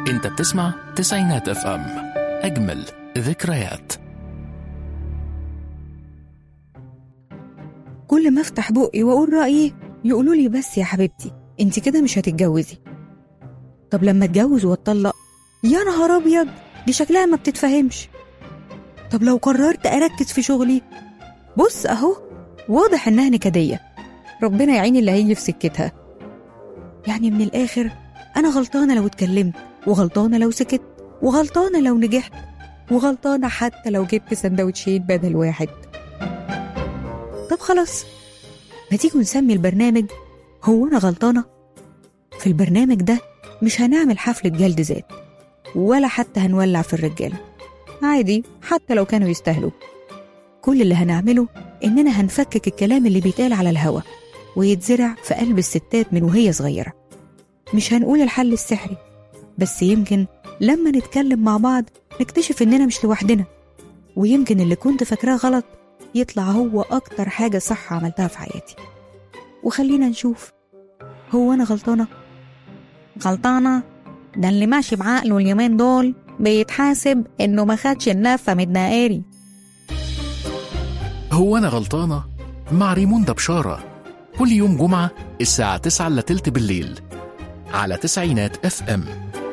انت بتسمع تسعينات اف ام اجمل ذكريات كل ما افتح بقي واقول رايي يقولوا لي بس يا حبيبتي انت كده مش هتتجوزي طب لما اتجوز واتطلق يا نهار ابيض دي شكلها ما بتتفهمش طب لو قررت اركز في شغلي بص اهو واضح انها نكديه ربنا يعين اللي هيجي في سكتها يعني من الاخر انا غلطانه لو اتكلمت وغلطانه لو سكت وغلطانه لو نجحت وغلطانه حتى لو جبت سندوتشين بدل واحد طب خلاص ما تيجوا نسمي البرنامج هو أنا غلطانة؟ في البرنامج ده مش هنعمل حفلة جلد ذات ولا حتى هنولع في الرجالة عادي حتى لو كانوا يستاهلوا كل اللي هنعمله إننا هنفكك الكلام اللي بيتقال على الهوا ويتزرع في قلب الستات من وهي صغيرة مش هنقول الحل السحري بس يمكن لما نتكلم مع بعض نكتشف إننا مش لوحدنا ويمكن اللي كنت فاكراه غلط يطلع هو أكتر حاجة صح عملتها في حياتي وخلينا نشوف هو أنا غلطانة؟ غلطانة؟ ده اللي ماشي بعقله اليومين دول بيتحاسب إنه ما خدش النفة من الدائري هو انا غلطانه مع ريموندا بشاره كل يوم جمعه الساعه 9 الا تلت بالليل على تسعينات اف ام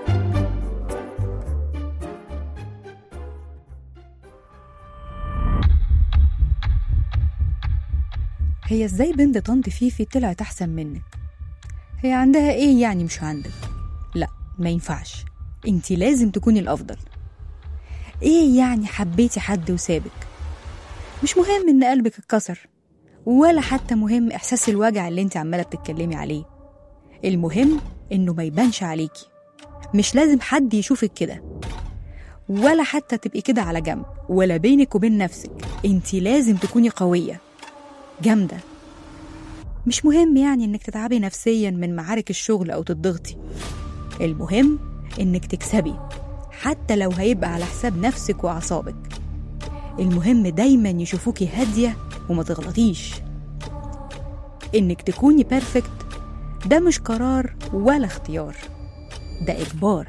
هي ازاي بنت طنط فيفي طلعت أحسن منك؟ هي عندها إيه يعني مش عندك؟ لا ما ينفعش انتي لازم تكوني الأفضل إيه يعني حبيتي حد وسابك؟ مش مهم إن قلبك اتكسر ولا حتى مهم إحساس الوجع اللي انت عمالة بتتكلمي عليه المهم إنه ما يبانش عليكي مش لازم حد يشوفك كده ولا حتى تبقي كده على جنب ولا بينك وبين نفسك انتي لازم تكوني قوية جامدة مش مهم يعني انك تتعبي نفسيا من معارك الشغل او تضغطي المهم انك تكسبي حتى لو هيبقى على حساب نفسك واعصابك المهم دايما يشوفوكي هادية وما تغلطيش انك تكوني بيرفكت ده مش قرار ولا اختيار ده اجبار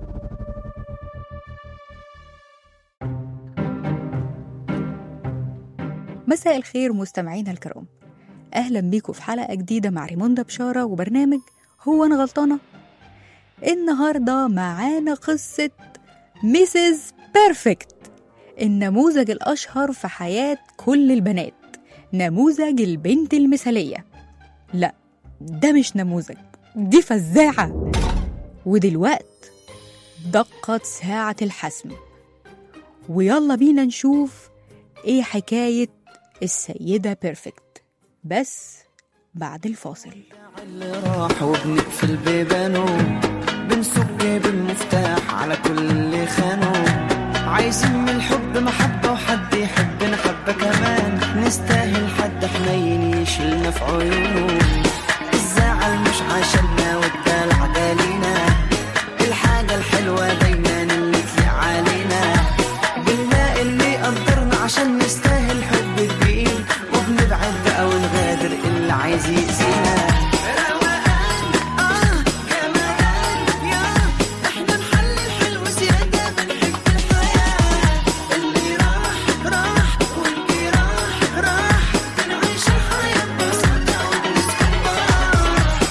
مساء الخير مستمعينا الكرام اهلا بيكم في حلقه جديده مع ريموندا بشاره وبرنامج هو انا غلطانه النهارده معانا قصه ميسز بيرفكت النموذج الاشهر في حياه كل البنات نموذج البنت المثاليه لا ده مش نموذج دي فزاعه ودلوقت دقت ساعه الحسم ويلا بينا نشوف ايه حكايه السيدة بيرفكت بس بعد الفاصل اللي راح وبنقفل بيبانه بنسك بالمفتاح على كل اللي خانه عايزين من الحب محبة وحد يحبنا حبة كمان نستاهل حد حنين يشيلنا في عيونه الزعل مش عشاننا والدلع دالينا الحاجة الحلوة دايما اللي تليق علينا بنلاقي اللي يقدرنا عشان نستاهل حب كبير وبنبعد بقى ونغادر اللي عايز يأذينا روقان اه جمال يا احنا نحل الحلو زيادة بنحب الحياة اللي راح راح واللي راح راح بنعيش الحياة ببساطة وبنستمتع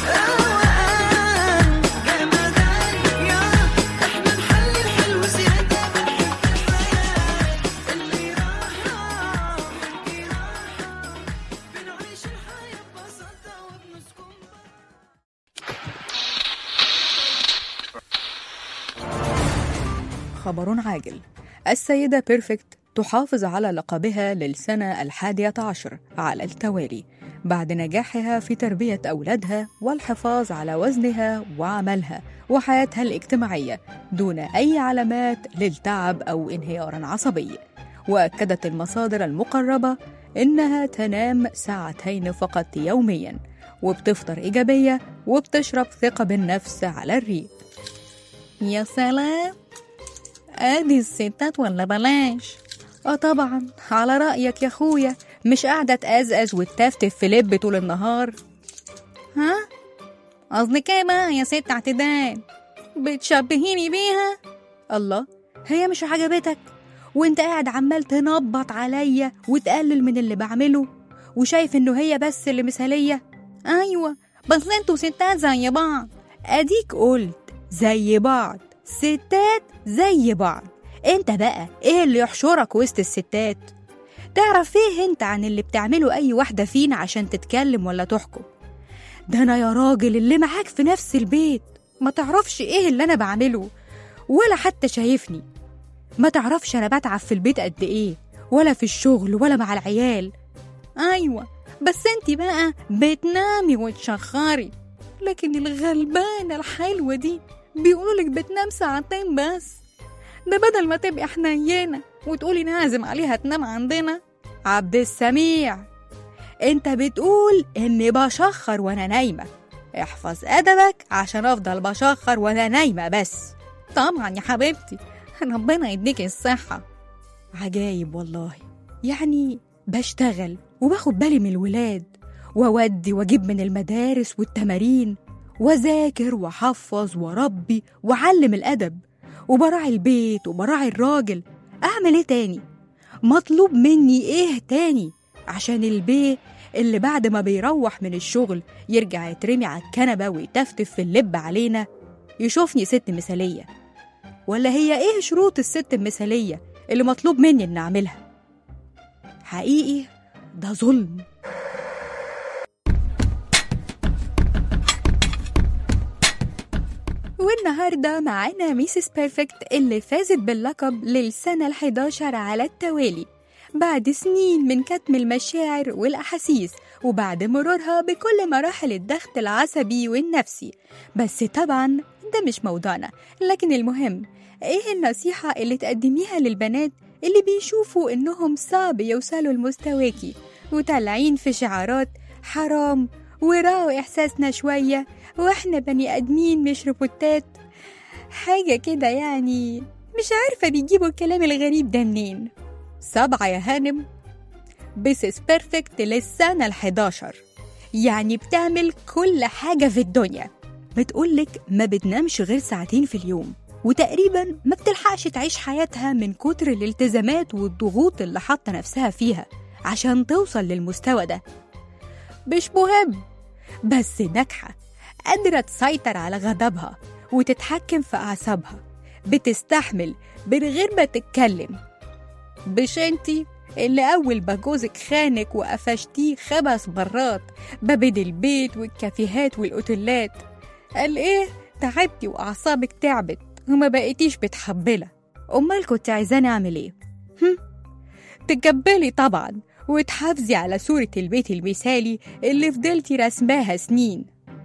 روقان جمال يا احنا نحل الحلو زيادة بنحب الحياة اللي راح راح واللي راح راح بنعيش الحياة ببساطة وبنسكن خبر عاجل السيدة بيرفكت تحافظ على لقبها للسنة الحادية عشر على التوالي بعد نجاحها في تربية أولادها والحفاظ على وزنها وعملها وحياتها الاجتماعية دون أي علامات للتعب أو انهيار عصبي وأكدت المصادر المقربة إنها تنام ساعتين فقط يومياً وبتفطر إيجابية وبتشرب ثقة بالنفس على الريق يا سلام ادي الستات ولا بلاش اه طبعا على رأيك يا اخويا مش قاعدة تقزقز وتفتف في لب طول النهار ها قصدك ايه بقى يا ست اعتدال بتشبهيني بيها الله هي مش عجبتك وانت قاعد عمال تنبط عليا وتقلل من اللي بعمله وشايف انه هي بس اللي مثالية ايوه بس انتوا ستات زي بعض اديك قلت زي بعض ستات زي بعض انت بقى ايه اللي يحشرك وسط الستات تعرف ايه انت عن اللي بتعمله اي واحدة فينا عشان تتكلم ولا تحكم ده انا يا راجل اللي معاك في نفس البيت ما تعرفش ايه اللي انا بعمله ولا حتى شايفني ما تعرفش انا بتعب في البيت قد ايه ولا في الشغل ولا مع العيال ايوه بس انتي بقى بتنامي وتشخري لكن الغلبانة الحلوة دي بيقولولك بتنام ساعتين بس ده بدل ما تبقي حنينة وتقولي نازم عليها تنام عندنا عبد السميع انت بتقول اني بشخر وانا نايمة احفظ ادبك عشان افضل بشخر وانا نايمة بس طبعا يا حبيبتي ربنا يديك الصحة عجايب والله يعني بشتغل وباخد بالي من الولاد وأودي وأجيب من المدارس والتمارين وأذاكر وأحفظ وأربي وأعلم الأدب وبراعي البيت وبراعي الراجل أعمل إيه تاني؟ مطلوب مني إيه تاني؟ عشان البيه اللي بعد ما بيروح من الشغل يرجع يترمي على الكنبة ويتفتف في اللب علينا يشوفني ست مثالية ولا هي إيه شروط الست المثالية اللي مطلوب مني إن أعملها؟ حقيقي ده ظلم والنهاردة معانا ميسيس بيرفكت اللي فازت باللقب للسنة الحداشر على التوالي بعد سنين من كتم المشاعر والأحاسيس وبعد مرورها بكل مراحل الضغط العصبي والنفسي بس طبعا ده مش موضوعنا لكن المهم ايه النصيحة اللي تقدميها للبنات اللي بيشوفوا انهم صعب يوصلوا لمستواكي وطالعين في شعارات حرام وراعوا احساسنا شوية واحنا بني ادمين مش روبوتات حاجة كده يعني مش عارفة بيجيبوا الكلام الغريب ده منين سبعة يا هانم بيسس بيرفكت للسنة الحداشر يعني بتعمل كل حاجة في الدنيا بتقولك ما بتنامش غير ساعتين في اليوم وتقريبا ما بتلحقش تعيش حياتها من كتر الالتزامات والضغوط اللي حاطة نفسها فيها عشان توصل للمستوى ده مش مهم بس ناجحة قادرة تسيطر على غضبها وتتحكم في أعصابها بتستحمل من غير ما تتكلم مش انتي اللي أول ما جوزك خانك وقفشتيه خمس مرات ما بين البيت والكافيهات والأوتيلات قال إيه تعبتي وأعصابك تعبت وما بقيتيش بتحبلة أمال كنت عايزاني أعمل إيه؟ هم؟ تتجبلي طبعا وتحافظي على صورة البيت المثالي اللي فضلتي رسماها سنين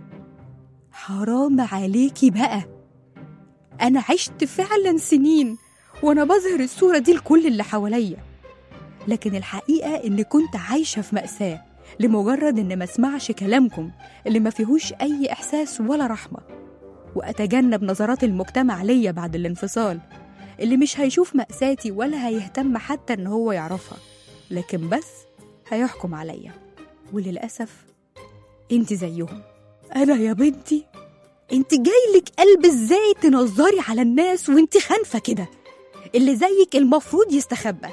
حرام عليكي بقى أنا عشت فعلا سنين وأنا بظهر الصورة دي لكل اللي حواليا لكن الحقيقة إني كنت عايشة في مأساة لمجرد إن ما اسمعش كلامكم اللي ما فيهوش أي إحساس ولا رحمة وأتجنب نظرات المجتمع ليا بعد الانفصال اللي مش هيشوف مأساتي ولا هيهتم حتى إن هو يعرفها لكن بس هيحكم عليا وللأسف انت زيهم أنا يا بنتي انت جايلك قلب ازاي تنظري على الناس وانت خانفة كده اللي زيك المفروض يستخبى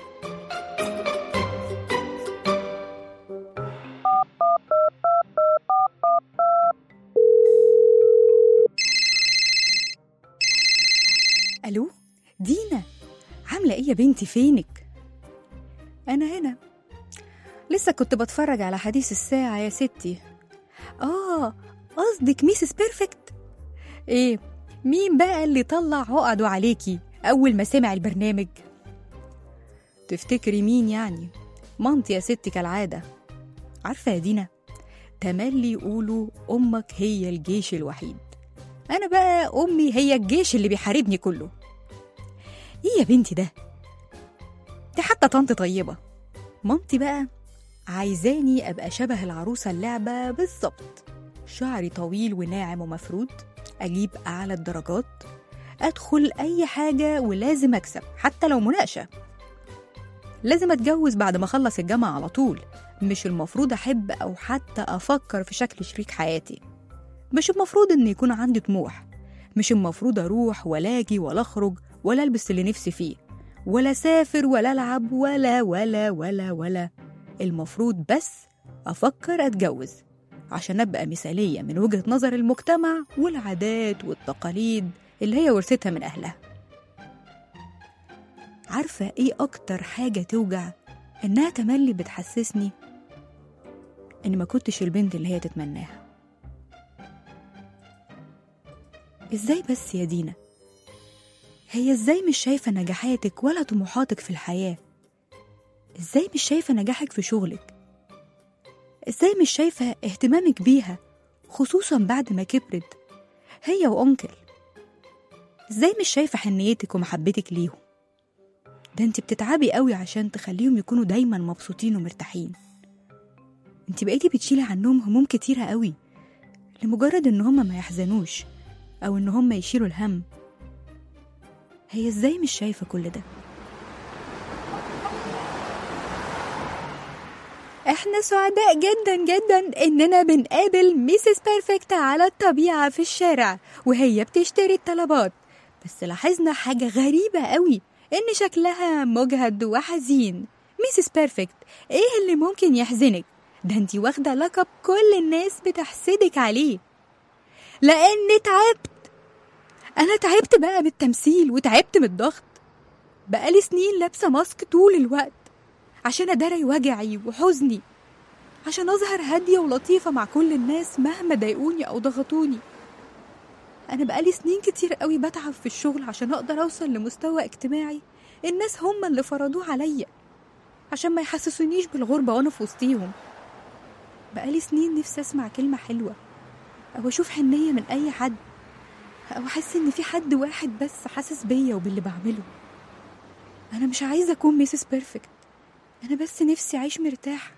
الو دينا عامله ايه يا بنتي فينك انا هنا لسه كنت بتفرج على حديث الساعه يا ستي اه قصدك ميسس بيرفكت ايه مين بقى اللي طلع عقده عليكي اول ما سمع البرنامج تفتكري مين يعني مامتي يا ستي كالعاده عارفه يا دينا تملي يقولوا امك هي الجيش الوحيد انا بقى امي هي الجيش اللي بيحاربني كله ايه يا بنتي ده دي حتى طنط طيبه مامتي بقى عايزاني ابقى شبه العروسه اللعبه بالظبط شعري طويل وناعم ومفرود اجيب اعلى الدرجات ادخل اي حاجه ولازم اكسب حتى لو مناقشه لازم اتجوز بعد ما اخلص الجامعه على طول مش المفروض احب او حتى افكر في شكل شريك حياتي مش المفروض ان يكون عندي طموح مش المفروض أروح ولا أجي ولا أخرج ولا ألبس اللي نفسي فيه ولا أسافر ولا ألعب ولا ولا ولا ولا المفروض بس أفكر أتجوز عشان أبقى مثالية من وجهة نظر المجتمع والعادات والتقاليد اللي هي ورثتها من أهلها عارفة إيه أكتر حاجة توجع إنها تملي بتحسسني إني ما كنتش البنت اللي هي تتمناها إزاي بس يا دينا هي إزاي مش شايفة نجاحاتك ولا طموحاتك في الحياة إزاي مش شايفة نجاحك في شغلك إزاي مش شايفة اهتمامك بيها خصوصا بعد ما كبرت هي وأنكل إزاي مش شايفة حنيتك ومحبتك ليهم ده انت بتتعبي قوي عشان تخليهم يكونوا دايما مبسوطين ومرتاحين انت بقيتي بتشيلي عنهم هموم كتيرة قوي لمجرد ان هما ما يحزنوش او ان هما يشيلوا الهم هي ازاي مش شايفة كل ده احنا سعداء جدا جدا اننا بنقابل ميسيس بيرفكت على الطبيعة في الشارع وهي بتشتري الطلبات بس لاحظنا حاجة غريبة قوي ان شكلها مجهد وحزين ميسيس بيرفكت ايه اللي ممكن يحزنك ده انتي واخدة لقب كل الناس بتحسدك عليه لاني تعبت انا تعبت بقى من التمثيل وتعبت من الضغط بقالي سنين لابسة ماسك طول الوقت عشان أداري وجعي وحزني عشان أظهر هادية ولطيفة مع كل الناس مهما ضايقوني أو ضغطوني أنا بقالي سنين كتير قوي بتعب في الشغل عشان أقدر أوصل لمستوى اجتماعي الناس هم اللي فرضوه عليا عشان ما يحسسونيش بالغربة وأنا في وسطيهم بقالي سنين نفسي أسمع كلمة حلوة أو أشوف حنية من أي حد أو أحس إن في حد واحد بس حاسس بيا وباللي بعمله أنا مش عايزة أكون ميسيس بيرفكت أنا بس نفسي أعيش مرتاح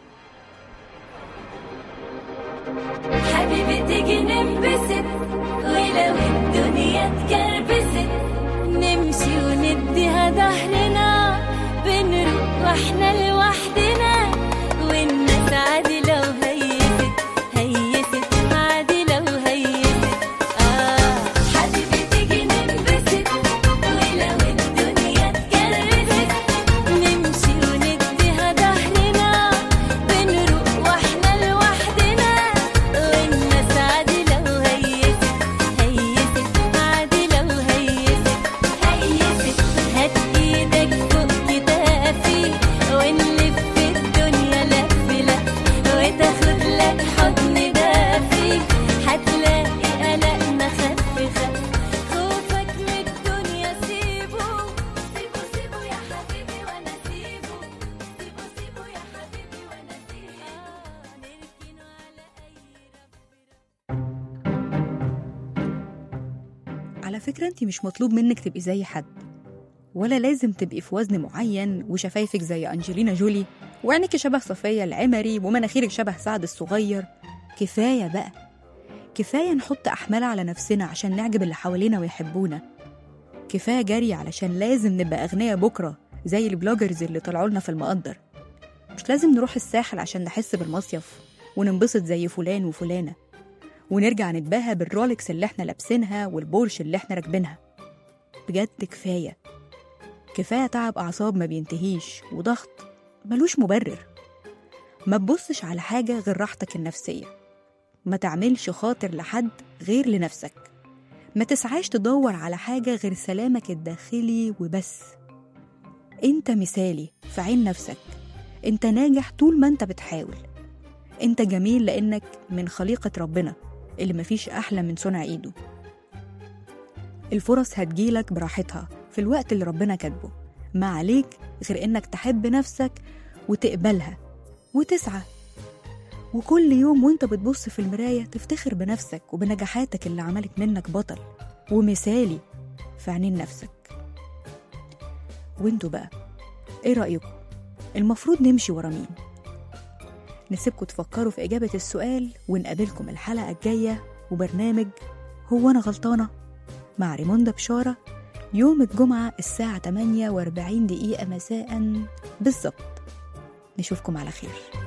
حبيبي تيجي ننبسط ولو الدنيا اتكربست نمشي ونديها ظهرنا بنروح واحنا لوحدنا والناس عادي لو هيست هيست عادي لو هيست آه حبيبي تيجي ننبسط ولو الدنيا اتكربست نمشي ونديها ظهرنا بنروح واحنا لوحدنا والناس عادي لو هيست هيست عادي لو هيست هيست هات ايدك فوق كتافي ونلف الدنيا لف لف وتاخد لك حضن دافي هتلاقي قلقنا خف خف خوفك من الدنيا سيبه سيبه سيبه يا حبيبي وانا سيبه سيبه سيبه يا حبيبي وانا سيبه نركنه على اي رب على فكرة انت مش مطلوب منك تبقي زي حد ولا لازم تبقي في وزن معين وشفايفك زي أنجلينا جولي وعينك شبه صفية العمري ومناخيرك شبه سعد الصغير كفاية بقى كفاية نحط أحمال على نفسنا عشان نعجب اللي حوالينا ويحبونا كفاية جري علشان لازم نبقى أغنياء بكرة زي البلوجرز اللي طلعوا لنا في المقدر مش لازم نروح الساحل عشان نحس بالمصيف وننبسط زي فلان وفلانة ونرجع نتباهى بالرولكس اللي احنا لابسينها والبورش اللي احنا راكبينها بجد كفاية كفاية تعب أعصاب ما بينتهيش وضغط ملوش مبرر ما تبصش على حاجة غير راحتك النفسية ما تعملش خاطر لحد غير لنفسك ما تسعاش تدور على حاجة غير سلامك الداخلي وبس انت مثالي في عين نفسك انت ناجح طول ما انت بتحاول انت جميل لانك من خليقة ربنا اللي مفيش احلى من صنع ايده الفرص هتجيلك براحتها في الوقت اللي ربنا كاتبه ما عليك غير انك تحب نفسك وتقبلها وتسعى وكل يوم وانت بتبص في المراية تفتخر بنفسك وبنجاحاتك اللي عملت منك بطل ومثالي في عينين نفسك وانتوا بقى ايه رأيكم المفروض نمشي ورا مين نسيبكم تفكروا في إجابة السؤال ونقابلكم الحلقة الجاية وبرنامج هو أنا غلطانة مع ريموندا بشارة يوم الجمعة الساعة 48 دقيقة مساء بالظبط نشوفكم على خير